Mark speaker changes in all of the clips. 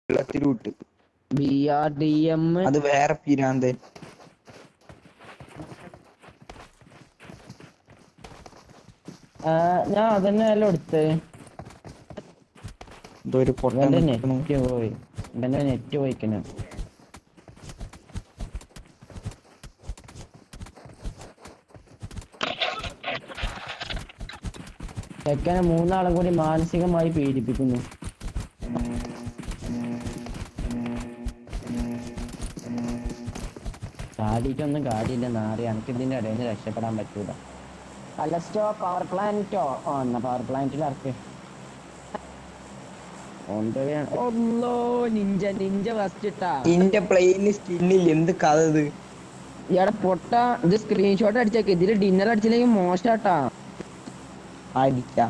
Speaker 1: വെള്ളത്തിൽ വിട്ട്
Speaker 2: B R D M
Speaker 1: അത് വേറെ പിരാന്ത്
Speaker 2: ഞാൻ അതന്നെ അല്ല എടുത്ത്
Speaker 1: എന്തോ ഒരു പൊട്ട
Speaker 2: ഇവന്റെ
Speaker 1: നിക്കണു.
Speaker 2: നെറ്റ് പോയി ഇവന്റെ നെറ്റ് പോയിക്കണ ചെക്കനെ മൂന്നാളും കൂടി മാനസികമായി പീഡിപ്പിക്കുന്നു ചാടിയിട്ടൊന്നും കാര്യമില്ല നാറി എനിക്ക് ഇതിന്റെ ഇടയിൽ നിന്ന് രക്ഷപ്പെടാൻ പറ്റൂല അലസ്റ്റോ പവർ പ്ലാന്റോ ആ എന്നാ പവർ പ്ലാന്റിൽ ഇറക്ക് ഒന്നോ നിഞ്ച നിഞ്ച ഫസ്റ്റ് ഇട്ടാ
Speaker 1: ഇന്റെ പ്ലെയിന് സ്കിന്നില്ല എന്ത് കഥ ഇത്
Speaker 2: ഇയാടെ പൊട്ട ഇത് സ്ക്രീൻഷോട്ട് അടിച്ചേക്ക് ഇതില് ഡിന്നർ അടിച്ചില്ലെങ്കിൽ മോശാട്ടാ
Speaker 1: അടിക്കാം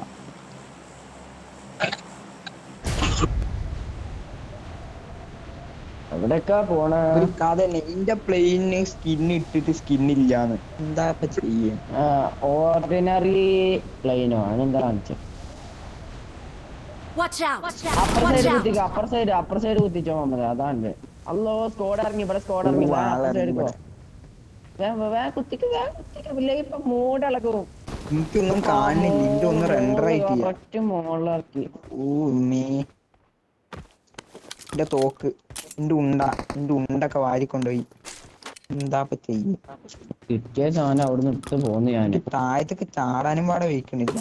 Speaker 2: എവിടെക്കാ പോണ
Speaker 1: ഒരു കഥ തന്നെ ഇന്റെ പ്ലെയിന് സ്കിൻ ഇട്ടിട്ട് സ്കിന്നില്ലാന്ന് എന്താ ഇപ്പൊ ചെയ്യ
Speaker 2: ഓർഡിനറി പ്ലെയിനോ അതെന്താ കാണിച്ചത്
Speaker 3: Watch out!
Speaker 2: Upper
Speaker 3: Watch
Speaker 2: side
Speaker 3: out!
Speaker 2: കുത്തിക്കോ അപ്പർ സൈഡ് അപ്പർ സൈഡ് കുത്തിച്ചോ മതി അതാണ് അല്ലോ സ്കോഡ് ഇറങ്ങി ഇവിടെ സ്കോഡ് ഇറങ്ങി
Speaker 1: ഓ,
Speaker 2: അപ്പർ
Speaker 1: ആളിറങ്ങി
Speaker 2: സൈഡ് പോ
Speaker 1: ഇവിടെ.
Speaker 2: വേ വേ, വേ കുത്തിക്ക് വേ കുത്തിക്ക് ഇല്ലെങ്കിൽ ഇപ്പൊ മൂഡ് ഇളകും
Speaker 1: എനിക്കൊന്നും കാണുന്നില്ല ഇന്റെ ഒന്നും റെൻഡർ ആയിട്ടില്ല
Speaker 2: ഒറ്റ മുകളിലിറക്കി
Speaker 1: ഓ മേ എന്റെ തോക്ക് എന്റെ ഉണ്ട എന്റെ ഉണ്ടൊക്കെ വാരിക്കൊണ്ടുപോയി എന്താ ഇപ്പൊ ചെയ്യ
Speaker 2: കിട്ടിയ സാധനം അവിടുന്ന് ഇട്ട് പോന്നു ഞാന്
Speaker 1: താഴത്തേക്ക് ചാടാനും പാടെ വയ്ക്കണില്ല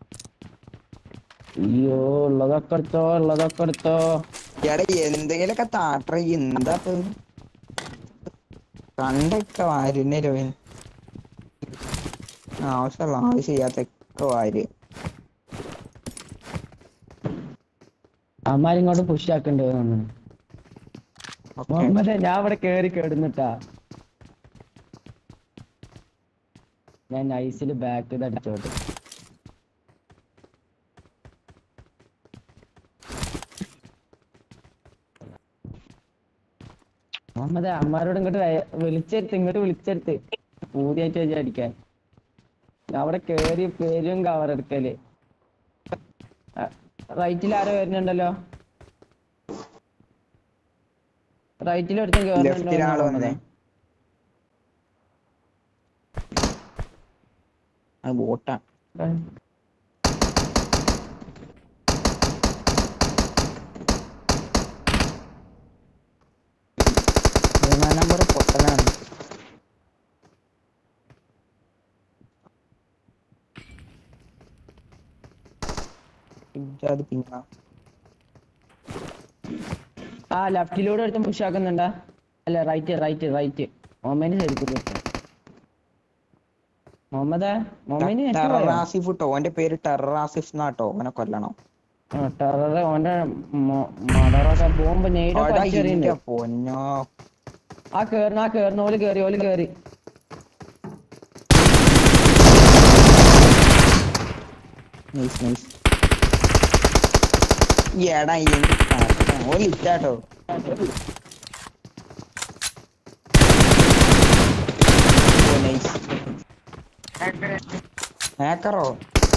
Speaker 2: അയ്യോ ഉള്ളതൊക്കെ എടുത്തോ ഉള്ളതൊക്കെ എടുത്തോ
Speaker 1: എടാ എന്തെങ്കിലൊക്കെ താട്ര എന്താ ഇപ്പൊ ഇത്? കണ്ടൊക്കെ വാരുന്നല്ലോ ഇവൻ. ആവശ്യമുള്ള ആവശ്യം ചെയ്യാത്തൊക്കെ വാര്
Speaker 2: അമ്മാരിങ്ങോട്ട് പുഷ് ആക്കണ്ടേ തോന്നുന്നു
Speaker 1: ഒക്കെ.
Speaker 2: മുഹമ്മദേ ഞാൻ ഇവിടെ കേറി കേടുന്നിട്ടാ ഞാൻ നൈസിൽ ബാക്ക് അടിച്ചോട്ടെ മുഹമ്മദേ അമ്മാരോട് ഇങ്ങോട്ട് വേ- വിളിച്ചെടുത്ത് ഇങ്ങോട്ട് വിളിച്ചെടുത്ത് പൂതിയായിട്ട് വെച്ച് അടിക്കാൻ ഞാൻ അവിടെ കേറി പേരും കവർ എടുക്കല് റൈറ്റിൽ ആരോ വരുന്നുണ്ടല്ലോ റൈറ്റിൽ ഒരുത്തൻ
Speaker 1: ലെഫ്റ്റിൽ ആള് വന്നേ അത് ബോട്ടാ മൂന്നാം നമ്പർ പൊട്ടനാണ് ഇജ്ജാതി പിങ്ങ
Speaker 2: ആ ലെഫ്റ്റിലൂടെ ഒരുത്തൻ പുഷ് ആക്കുന്നുണ്ടാ അല്ല റൈറ്റ് റൈറ്റ് റൈറ്റ് മൊമ്മേന് ശരിക്കും മുഹമ്മദേ മൊമ്മേന്
Speaker 1: ടെറർ ആസിഫ് ട്ടോ ഓന്റെ പേര് ടെറർ ആസിഫ് എന്നാട്ടോ ഓനെ കൊല്ലണം
Speaker 2: ടെറർ ഓന്റെ മടറൊക്കെ ബോംബ് നെയ്ഡ്
Speaker 1: എടാ,
Speaker 2: പറിച്ചെറിയുന്നുണ്ട്
Speaker 1: ഇന്റെ പൊന്നോ
Speaker 2: ആ കേറുന്ന ആ കേറുന്ന ഓല് കേറി ഓല് കേറി
Speaker 1: നൈസ് നൈസ് എടാ എന്ത് കഷ്ടം. ഓൻ ഇറ്റാട്ടോ ഓ നൈസ് ഹാക്കറോ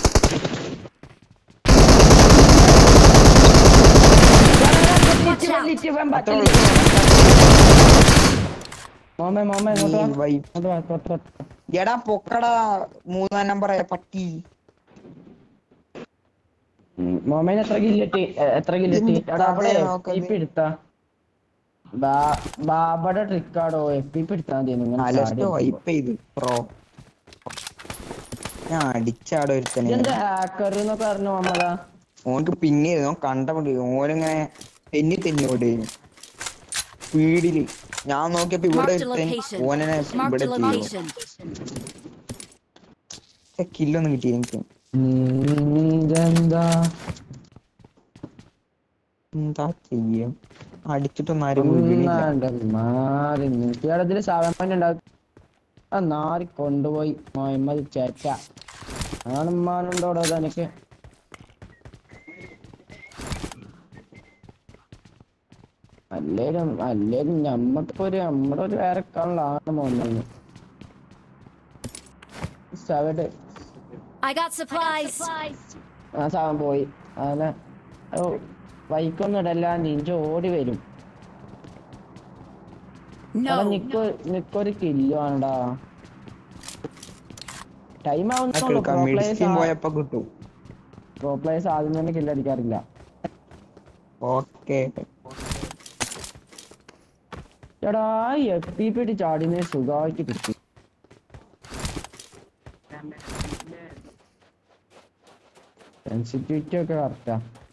Speaker 3: Watch out!
Speaker 1: അത്രേ ഉള്ളൂ
Speaker 2: മോമേ മോമേ ഇങ്ങോട്ട് വാ.
Speaker 1: ഈ വൈ-
Speaker 2: ഇങ്ങോട്ട് വാ, തൊട്ട് തൊട്ട്.
Speaker 1: എടാ പൊക്കടാ മൂന്നാം നമ്പർ പട്ടി
Speaker 2: ഉം, മോമേന് എത്ര കില്ലിട്ടി എത്ര കില്ലിട്ടി
Speaker 1: എന്ത്
Speaker 2: എടാ അവിടെ
Speaker 1: കഥയാ നോക്കുന്നത്?
Speaker 2: എഫ് എടുത്താ ബാബയുടെ ട്രിക്കാടോ എഫ് എടുത്താ മതി ഇങ്ങനെ
Speaker 1: അലസ്റ്റോ
Speaker 2: ചാടി
Speaker 1: വൈപ്പ് ചെയ്ത് പ്രോ ഞാൻ അടിച്ചാടോ ഒരുത്തനെ
Speaker 2: ഇതെന്താ ഹാക്കർ എന്നൊക്കെ പറഞ്ഞു മമ്മതാ
Speaker 1: ഓനക്ക് പിന്നെ ഓൻ കണ്ടപടി ഓനിങ്ങനെ തെന്നി തെന്നി ഓടി സ്പീഡില് ഞാൻ നോക്കിയപ്പോ ഇവിടെ
Speaker 3: Marked a
Speaker 1: ഒരുത്തൻ
Speaker 3: location.
Speaker 1: ഓനെ
Speaker 3: Marked
Speaker 1: ഇവിടെ
Speaker 3: a location.
Speaker 1: കില്ലൊന്നും കിട്ടി എനിക്ക്
Speaker 2: നീതെന്താ
Speaker 1: എന്താ ചെയ്യും അടിച്ചിട്ടൊന്നും ആരും വീണില്ല
Speaker 2: ഒന്നാണ്ട് മാറി നിൽക്കിയാടത്തില് സാധനം ഉണ്ടാവും ആ നാറി കൊണ്ടുപോയി മുഹമ്മദ് ചേച്ച ആണുമ്മാനുണ്ടോടോ തനിക്ക് അല്ലേലും അല്ലേലും ഞമ്മക്കിപ്പോ ഒരു നമ്മുടെ ഒരു വേറെ കളാണ് മോന്നു സവഡ്
Speaker 3: I got supplies.
Speaker 2: ആ സാധനം പോയി അങ്ങനെ ഓ ബൈക്കൊന്നും ഇടല്ല നിഞ്ച ഓടി വരും എടാ
Speaker 3: No.
Speaker 2: നിക്കോ നിക്കൊരു കില്ല് വേണ്ടാ ടൈം ആവുന്നുള്ളൂ
Speaker 1: എടുക്കാം മെഡിസിൻ പോയപ്പോ കിട്ടും
Speaker 2: പ്രോ പ്ലേയേഴ്സ് ആദ്യം തന്നെ കില്ലടിക്കാറില്ല
Speaker 1: ഓക്കെ
Speaker 2: എടാ എഫ് പി പി ചാടിനെ സുഖമായിട്ട് കിട്ടി സെൻസിറ്റിവിറ്റി ഒക്കെ കറക്റ്റാ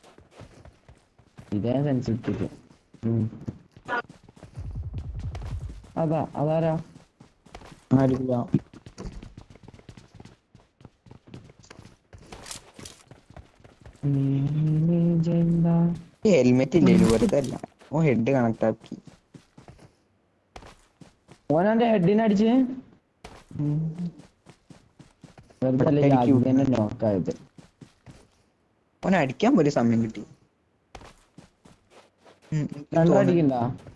Speaker 2: ഇതേ സെൻസിറ്റിവിറ്റി അതാ അതാരാ
Speaker 1: ആരില്ല ഹെൽമെറ്റ് ഇല്ലേ വെറുതെ അല്ല ഓ ഹെഡ് കണക്ട് ആക്കി
Speaker 2: ഓനെ ഹെഡിനെ അടിച്ച് വെറുതെ അല്ലേ ഈ
Speaker 1: എനിക്ക്
Speaker 2: ആദ്യം തന്നെ നോക്കായത്
Speaker 1: ഓനെ അടിക്കാൻ പോലും സമയം കിട്ടി ഉം, എനിക്ക് തോന്നുന്നു.
Speaker 2: രണ്ടടിക്കണ്ട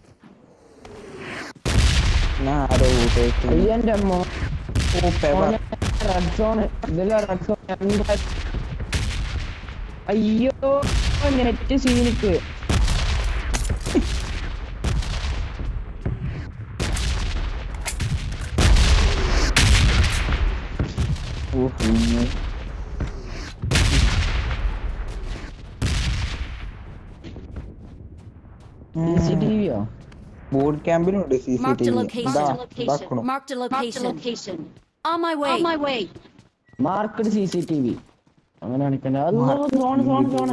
Speaker 1: ഞാൻ ആരോ ഊട്ടേക്ക്
Speaker 2: അയ്യന്റെ അമ്മ
Speaker 1: ഓ പെവ
Speaker 2: റെഡ് സോൺ ഇതിലെ റെഡ് സോൺ അയ്യോ നെറ്റ് സീനിക്ക്
Speaker 1: ഓ കുഞ്ഞ്.
Speaker 2: സി സി ടി വിയോ
Speaker 1: ബോട്ട് ക്യാമ്പിലുണ്ട് C C
Speaker 3: Marked
Speaker 1: T
Speaker 3: a
Speaker 1: V
Speaker 3: location.
Speaker 1: ഇതാക്കണം
Speaker 3: Marked a location. On my way. On my way.
Speaker 2: Marked C C T V അങ്ങനെ കാണിക്കണ്ട സോൺ സോൺ സോൺ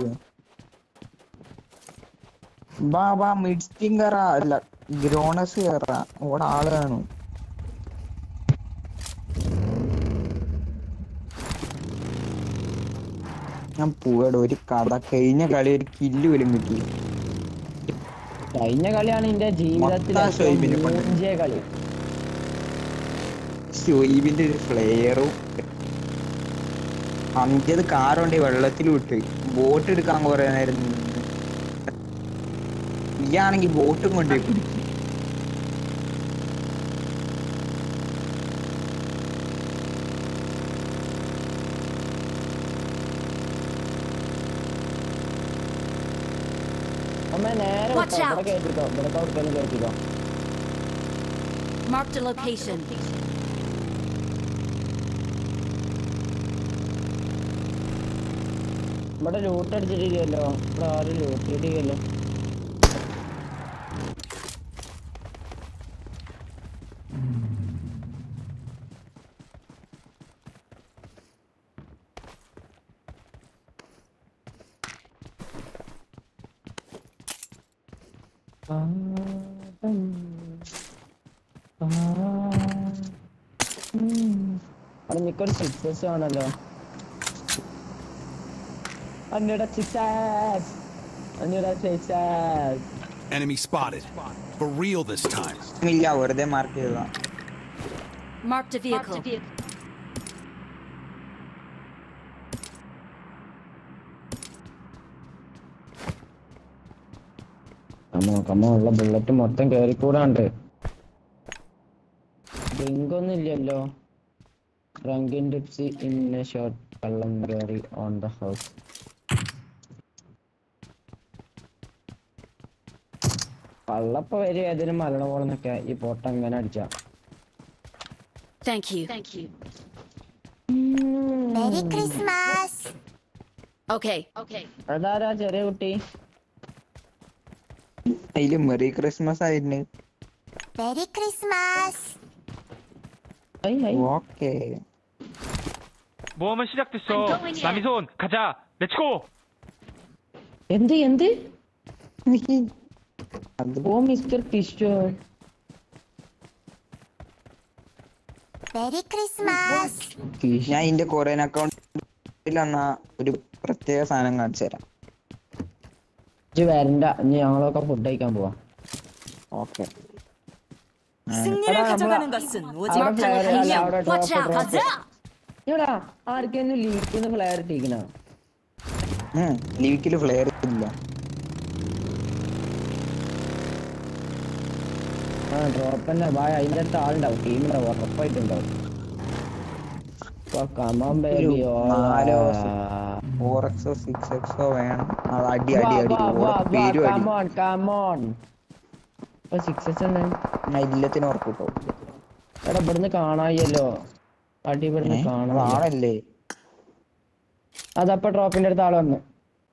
Speaker 1: ബാ ബാ മിഡ്സ്റ്റിൻ കയറാ അല്ല ഗ്രോണസ് കയറാ അവിടെ ആള് കാണും ഞാൻ പോവാടോ ഒരു കഥ കഴിഞ്ഞ കളി ഒരു കില്ല് പോലും കിട്ടി
Speaker 2: കഴിഞ്ഞ കളിയാണ് എന്റെ ജീവിതത്തിലെ
Speaker 1: മൊത്തം ഷൊയ്ബിനെ കൊണ്ട്.
Speaker 2: മൂഞ്ചിയ കളി
Speaker 1: ഷൊയ്ബിന്റെ ഒരു ഫ്ലെയറും അഞ്ചത് കാറുണ്ട് വെള്ളത്തിൽ വിട്ട് ബോട്ട് എടുക്കാൻ കുറെ നേരം നിന്ന്. നീയാണെങ്കി ബോട്ടും കൊണ്ടുപോയി പിടിക്കും
Speaker 2: അമ്മ നേരെ
Speaker 3: Watch
Speaker 2: വിട്ടോ,
Speaker 3: out.
Speaker 2: ഇവിടെ കേട്ടിട്ടോ ഇവിടെ കൊടുക്കലും കേട്ടിട്ടോ
Speaker 3: Marked a location.
Speaker 2: ഇവിടെ ലൂട്ട് അടിച്ചിട്ടില്ലല്ലോ ഇവിടെ ആരും ലൂട്ട് ഇടില്ലല്ലോ അവിടെ മിക്കൊരു സിക്സസ് ആണല്ലോ അന്നയുടെ സിക്സസ് അന്നയുടെ sixes
Speaker 4: Enemy spotted. For real this time.
Speaker 1: ഇല്ല വെറുതെ മാർക്ക് ചെയ്തതാ
Speaker 3: Marked a vehicle.
Speaker 2: കമ്മോ കമ്മോ ഉള്ള ബുള്ളറ്റ് മൊത്തം കേറിക്കൂടാണ്ട് ഡ്രിങ്കൊന്നും ഇല്ലല്ലോ drunken tipsy in a shot കള്ളം കയറി ഓൺ ദ ഹൗസ് കള്ളപ്പ വരെ ഏതിനും മരണ പോലെന്നൊക്കെ ഈ പൊട്ട അങ്ങനെ അടിച്ച
Speaker 3: Thank you. Thank you.
Speaker 5: 메리 크리스마스.
Speaker 3: Okay. Okay.
Speaker 2: അതാരാ ചെറിയ കുട്ടി
Speaker 1: അതില് മെറി ക്രിസ്മസ് ആയിരുന്നു
Speaker 5: 메리 크리스마스.
Speaker 2: I I
Speaker 1: okay
Speaker 6: 모험은 시작됐어.
Speaker 3: I'm going in.
Speaker 6: 남이손 가자. 렛츠고.
Speaker 2: എന്ത് എന്ത്
Speaker 1: അത്
Speaker 2: ഓ മിസ്റ്റർ കിഷോർ
Speaker 5: 메리 크리스마스.
Speaker 1: ഞാൻ ഇതിന്റെ കൊറിയൻ അക്കൗണ്ടിൽ എന്നാ ഒരു പ്രത്യേക സാധനം കാണിച്ചു തരാം
Speaker 2: ഇജ്ജ് വരണ്ട ഇനി ഞങ്ങളൊക്കെ ഫുഡ് കഴിക്കാൻ പോവാ
Speaker 1: ഓക്കെ
Speaker 7: 승리를 가져가는 것은 오직
Speaker 2: അവിടെ
Speaker 3: Marked a
Speaker 2: player അല്ല,
Speaker 3: location.
Speaker 2: അവിടെ
Speaker 3: Watch
Speaker 2: drop,
Speaker 3: out.
Speaker 2: drop.
Speaker 3: Gaza!
Speaker 2: എടാ ആർക്കെങ്കിലും ലീക്കിന്ന് ഫ്ലെയർ ഇട്ടിരിക്കണ
Speaker 1: ലീക്കില് ഫ്ലെയർ ഇല്ല
Speaker 2: ആ ഡ്രോപ്പ് തന്നെ ബായ് അതിന്റെ അടുത്ത് ആളുണ്ടാവും ടീമുണ്ടാവും ഉറപ്പായിട്ടുണ്ടാവും ഇപ്പൊ കമാൻ
Speaker 1: ഒരു
Speaker 2: ബേബി
Speaker 1: നാല് ദിവസം. ഫോർ എക്സോ സിക്സ് എക്സോ വേണം അത് അടി
Speaker 2: വാ
Speaker 1: അടി അടി
Speaker 2: വാ വാ
Speaker 1: ഓടെ
Speaker 2: വാ
Speaker 1: പേരും അടി
Speaker 2: കമോൺ കമോൺ ഇപ്പൊ സിക്സസ് ഉണ്ട്
Speaker 1: ഞാൻ എല്ലാത്തിനും ഉറപ്പിട്ടോ
Speaker 2: എടാ ഇവിടുന്ന് കാണായല്ലോ അടി ഇവിടുന്ന് കാണാൻ
Speaker 1: ആണല്ലേ
Speaker 2: അതപ്പൊ ഡ്രോപ്പിന്റെ അടുത്ത് ആള് വന്നു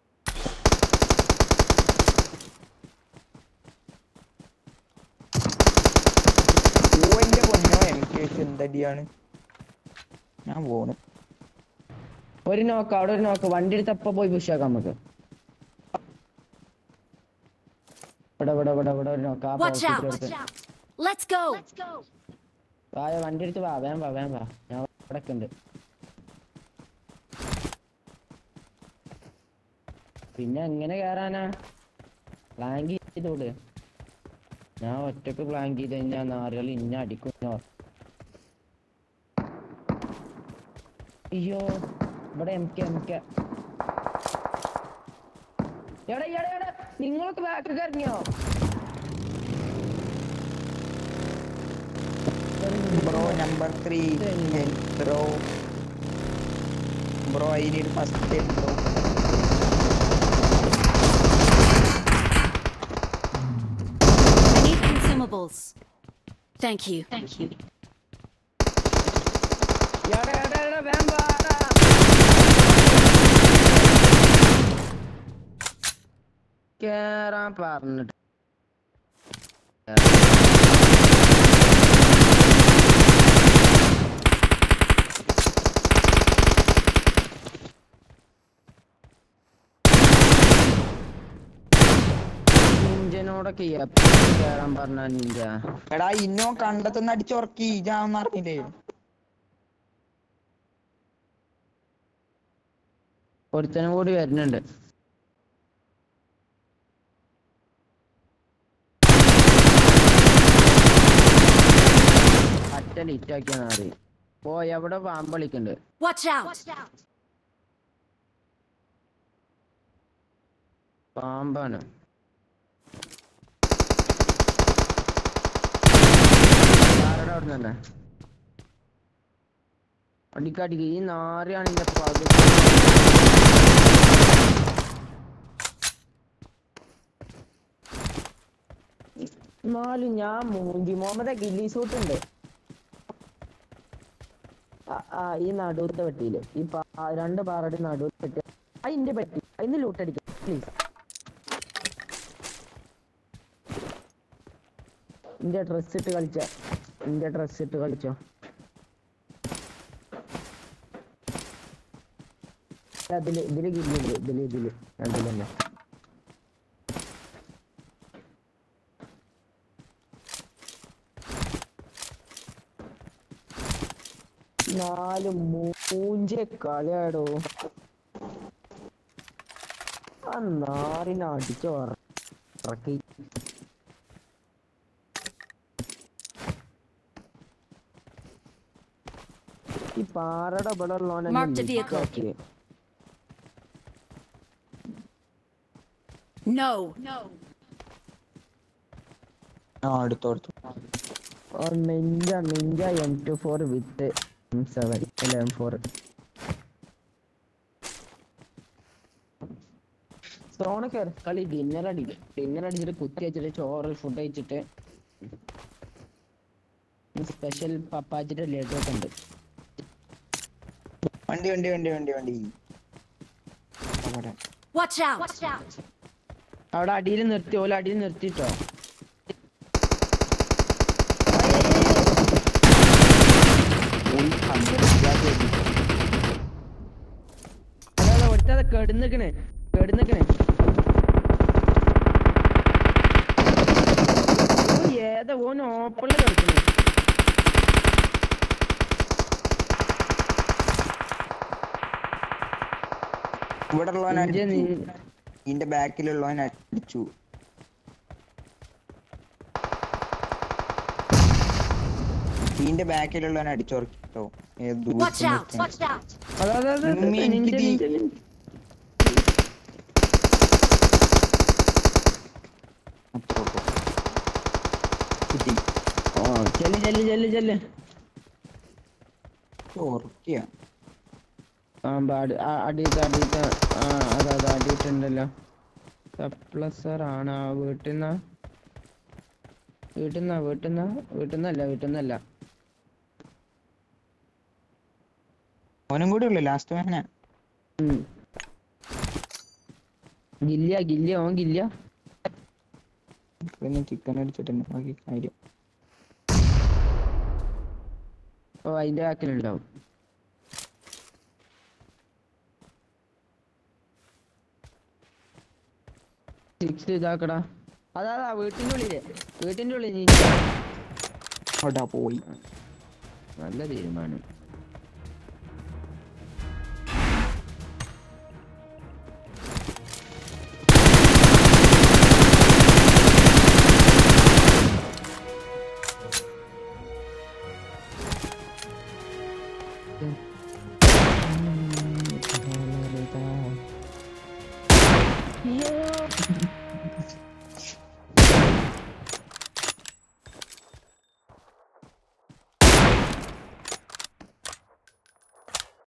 Speaker 1: ഓന്റെ പൊന്നോ എനിക്ക് എന്തടിയാണ് ഞാൻ പോണു
Speaker 2: ഒരു നോക്ക് അവിടെ ഒരു നോക്ക് വണ്ടി എടുത്ത് അപ്പൊ പോയി പുഷ് ആക്കാം നമുക്ക് ഇവിടെ ഇവിടെ ഇവിടെ ഇവിടെ ഒരു നോക്ക് ആ
Speaker 3: Watch
Speaker 2: pocket
Speaker 3: out.
Speaker 2: എടുത്ത്.
Speaker 3: Let's go.
Speaker 2: വാ വണ്ടി എടുത്ത് വാ വേഗം വാ വേഗം വാ ഞാൻ ഇവിടെ ഉണ്ട് പിന്നെ എങ്ങനെ കേറാനാ പ്ലാങ്ക് ചെയ്തോട് ഞാൻ ഒറ്റക്ക് പ്ലാങ്ക് ചെയ്ത് കഴിഞ്ഞാൽ നാറുകൾ ഇന്ന അടിക്കും ഞാൻ ഉറ- അയ്യോ ഇവിടെ എം കെ എം കെ എവിടെ എവിടെ എവിടെ നിങ്ങൾക്ക് ബാക്ക് കറിഞ്ഞോ
Speaker 1: bro number three bro bro I need first bro
Speaker 3: I need consumables. Thank you. Thank you.
Speaker 2: എടാ എടാ എടാ വേഗം വാടാ. കേറാൻ പറഞ്ഞിട്ട് നിഞ്ചനോടൊക്കെ എപ്പോഴും കേറാൻ പറഞ്ഞ നിഞ്ച
Speaker 1: എടാ ഇന്നോ കണ്ടെത്തുന്ന അടിച്ചുറക്കി ഞാൻ അറിഞ്ഞില്ലേ
Speaker 2: ഒരുത്തനും കൂടി വരുന്നുണ്ട് അറ്റ ലിറ്റാക്കിയാന്ന് അറിയും ഓ എവിടെ പാമ്പളിക്കുണ്ട്
Speaker 3: Watch out.
Speaker 2: പാമ്പാണ് ആരുടെ അവിടെ തന്നെ അടിക്കടിക്ക് ഈ നാറിയാണ് എന്റെ പകുതി എന്നാലും ഞാൻ മൂഞ്ചി മുഹമ്മദ് ഗില്ലി സൂട്ട് ഉണ്ട് ആ, ആ ഈ നടുവത്തെ പെട്ടിയില് ഈ പാ- രണ്ട് പാറയുടെ നടുവത്തെ പെട്ടി അതിന്റെ പെട്ടി അതിന് ലൂട്ടടിക്കാം പ്ലീസ് ഇന്റെ ഡ്രസ് ഇട്ട് കളിച്ച ഇന്റെ ഡ്രസ് ഇട്ട് കളിച്ചോ അതില് ഇതില് ഗില്ലുണ്ട് ഇതില് ഇതില് രണ്ടിലന്നെ നാല് മൂഞ്ചെ കളിയാടോ ആ നാറിനെ അടിച്ചു ഇറക്കി ഈ പാറയുടെ ഇവിടെ
Speaker 3: Marked a vehicle.
Speaker 2: ഉള്ളവനെ
Speaker 3: No. No.
Speaker 1: ആ അടുത്തു അടുത്തു
Speaker 2: ninja ninja M two four with M seven അല്ല എം ഫോർ സോണ കയറി കളി ഡിന്നർ അടിക്കും ഡിന്നർ അടിച്ചിട്ട് കുത്തി വെച്ചിട്ട് ചോറ് ഫുഡ് കഴിച്ചിട്ട് സ്പെഷ്യൽ പപ്പാച്ചിട്ട് ലഡു ഒക്കെ ഉണ്ട്
Speaker 1: വണ്ടി വണ്ടി വണ്ടി വണ്ടി വണ്ടി അവിടെ.
Speaker 3: Watch out. Watch out.
Speaker 2: അവിടെ അടിയിൽ നിർത്തി ഓല അടിയിൽ നിർത്തിട്ടോ
Speaker 1: ഉയ്, കണ്ടിട്ടില്ലാതെ അടി.
Speaker 2: അതെ അതെ ഒരുത്തത് കെടുന്നിക്കണേ കെടുന്നിക്കണേ ഓ, ഏതാ ഓൻ ഓപ്പണില് കിടക്കണേ
Speaker 1: ഇവിടെ ഉള്ളവൻ
Speaker 2: ഇഞ്ചി
Speaker 1: അടിച്ചു
Speaker 2: നീ-
Speaker 1: ഇതിന്റെ ബാക്കിലുള്ളവൻ അടിച്ചു ഇതിന്റെ ബാക്കിലുള്ളവൻ അടിച്ചുറക്കിട്ടോ ഏത്
Speaker 3: Watch
Speaker 1: ദൂരത്ത്
Speaker 3: out.
Speaker 1: നിൽക്കാൻ.
Speaker 3: Watch out.
Speaker 2: അതെ അതെ അതെ അതെ,
Speaker 1: ഉമ്മി,
Speaker 2: നിഞ്ച,
Speaker 1: എനിക്ക്
Speaker 2: നിഞ്ച,
Speaker 1: തീ-
Speaker 2: നിഞ്ച.
Speaker 1: അത്രേ ഉള്ളൂ. കിട്ടി
Speaker 2: ഓ ചെല്ല് ചെല്ല് ചെല്ല് ചെല്ല്
Speaker 1: ഉറക്കിയ
Speaker 2: ആ ബാഡ് അടിയിട്ട് അടിയിട്ട് ആ അതെ അതെ അടിയിട്ടുണ്ടല്ലോ സപ്ലസർ ആണ് ആ വീട്ടിൽ നിന്നാ വീട്ടിൽ നിന്നാ വീട്ടിൽ നിന്നാ വീട്ടിൽ നിന്നല്ല വീട്ടിൽ നിന്നല്ല
Speaker 1: ഓനും കൂടി ഉള്ളു ലാസ്റ്റ് മാന
Speaker 2: ഉം. ഗില്ലിയ ഗില്ലിയ ഓൻ ഗില്ലിയ
Speaker 1: പിന്നെ ചിക്കൻ അടിച്ചിട്ടുണ്ട് ബാക്കി കാര്യം
Speaker 2: ഓ അതിന്റെ ബാക്കിലുണ്ടാവും സിക്സ് ഇതാക്കടാ അതാ അതാ വീട്ടിന്റെ ഉള്ളില് വീട്ടിന്റെ ഉള്ളിൽ നീ
Speaker 1: അവിടെ പോയി
Speaker 2: നല്ല തീരുമാനം